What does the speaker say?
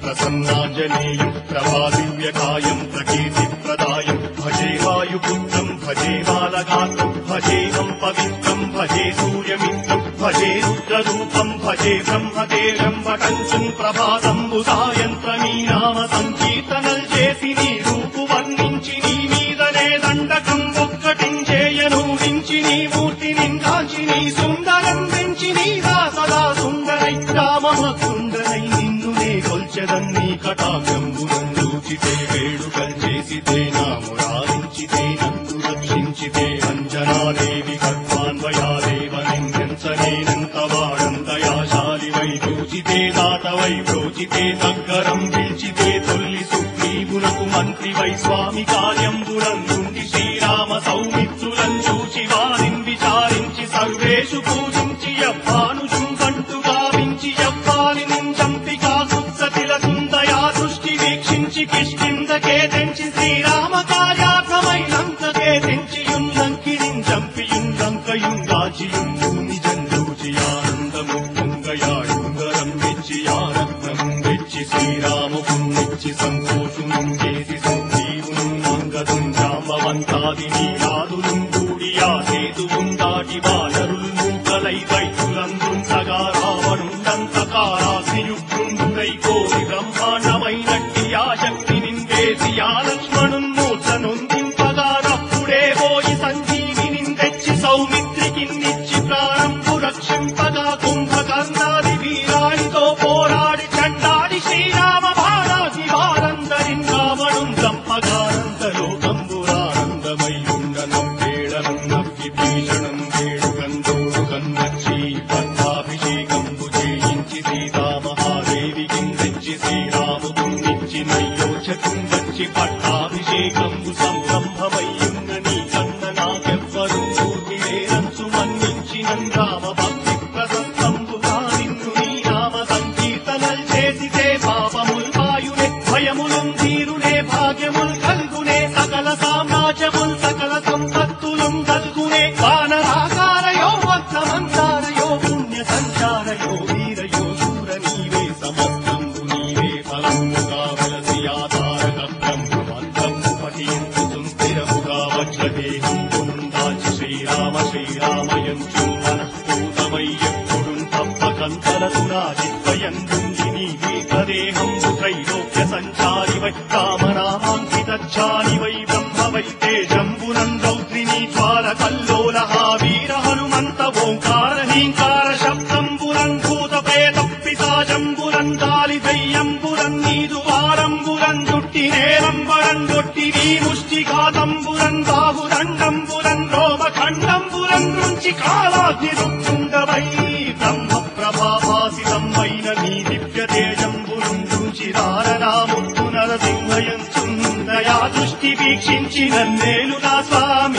ప్రసన్నాంజనేయం ప్రభాదివ్యకాయం ప్రకీర్తిప్రదాయం భజే వాయుపుత్రం భజే బాలగాత్రం భజేహం పవిత్రం భజే సూర్యమిత్రం భజే రుద్రరూపం భజే బ్రహ్మదేవం పటంచుం ప్రభాతంబు సాయంత్రమీ నామ సంకీర్తనల్ చేసి నీ రూపు వర్ణించి నీ మీదనే దండకం ఒక్కటించేయను నుంచి నీ మూర్తి నిందాచి నీ సుందరం పెంచి నీ సదా సుందరై రామమ సుందరై నిన్ను నే కొల్చెదన్ని కటాక్షంబునం చూచితే వేడుకల్ చేసితే నా మురారించితే నన్ను రక్షించితే అంజనాదేవి కర్మాన్వయాదేవ నిందించనేనంత వాడంతయాశాలి వై చూచితే దాతవై ప్రోచితే దగ్గరం పిలిచితే తొల్లి సుగ్రీవునకు మంత్రి వై స్వామి కార్యంబులందుండి శ్రీరామ సౌమిత్రులం చూచి వారిని విచారించి సర్వేషు పూజించి యవ్వాను చుంబంటు గావించి యవ్వాని నించంపి కాకుత్సతిల సుందయా దృష్టి వీక్షించి కిష్కిందకే తెంచి శ్రీరామ కార్యార్థమై లంకకే తెంచియుల్లంకిరిం చంపియుల్లంకయుంగాచియుం నిజం చూచి ఆనందము పొంగయాడుంగరం వెచ్చి ఆరత్నం వెచ్చి శ్రీరాముకు మెచ్చి సంతోషును చేసి సంజీవును అంగదుం జాంబవంతాది నీరాదులు కూడి ఆ సేతువుం దాటి వానరులు మూకలై వైద్యులందుం సగా రావణుండంతకారాగ్నియుగ్రుండునై కోరి బ్రహ్మాండమైనట్టి ఆ శక్తి నిందేసి ఆ లక్ష్మణున్ మూర్ఛనొందింపగానప్పుడే పోయి సంజీవిని తెచ్చి సౌమిత్రికి నిచ్చి ప్రాణంపు రక్షింపగా కుంభకర్ణాది వీరాడితో పోరాడి చండాడి శ్రీరామ భారాది వారందరిన్ రావణుం చంపగానంత లోకంబురానందమై ఉండనం వేడనం నవ్వి భీషణం వేడుకందోడు కన్నచ్చి పట్టాభిషేకంబు చేయించి సీతామహాదేవికి తెచ్చి శ్రీరాముకు నిచ్చి నయ్యోచకం వచ్చి పట్టాభిషేకంబు సంరంభమయ్యున్న నీ కన్న నాకెవ్వరు పూర్తి లేరంచు మన్నించిన రామ భక్తి ప్రసంతంబుగా నిన్ను నీ నామ సంకీర్తనల్ చేసితే పాపముల్ పాయునే భయములుం తీరునే భాగ్యముల్ కల్గునే సకల సామ్రాజ్యముల్ సకల సంపత్తులుం కల్గునే వానరాకారయో వక్రమంతారయో పుణ్య సంచారయో వీరయో శూర నీవే సమస్తంబు నీవే ఫలముగా వెలసి ఆధారక బ్రహ్మమంత్రము పఠించు స్థిరముగా వజ్రదేహం పునుందాచి శ్రీరామ శ్రీరామయంచు మనఃపూతమై ఎప్పుడు తప్పకంతరసు నా చిత్వయందుండి నీ దీర్ఘదేహం త్రైలోక్య సంచారి వై రామనామాంకితాని వై బ్రహ్మ వై తేజంబునం రౌద్రిని జ్వాల కల్లోల వీర హనుమంత ఓంకార హీంకార శబ్దంబురం భూత ప్రేత పిశాజంబురం దాలి దయ్యంబురం నీదు వారంబురం జుట్టి నేలంబరం జొట్టి నీ ముష్టిఘాతంబురం బాహుదండంబురం రోమఖండంబురం నుంచి కాలాగ్ని రుక్కుండవై బ్రహ్మ ప్రభాభాసితమైన నీ దివ్య తేజంబురం నుంచి రారనాముత్తు నరసింహయంచుందయా దృష్టి వీక్షించి నన్నేలు నా స్వామి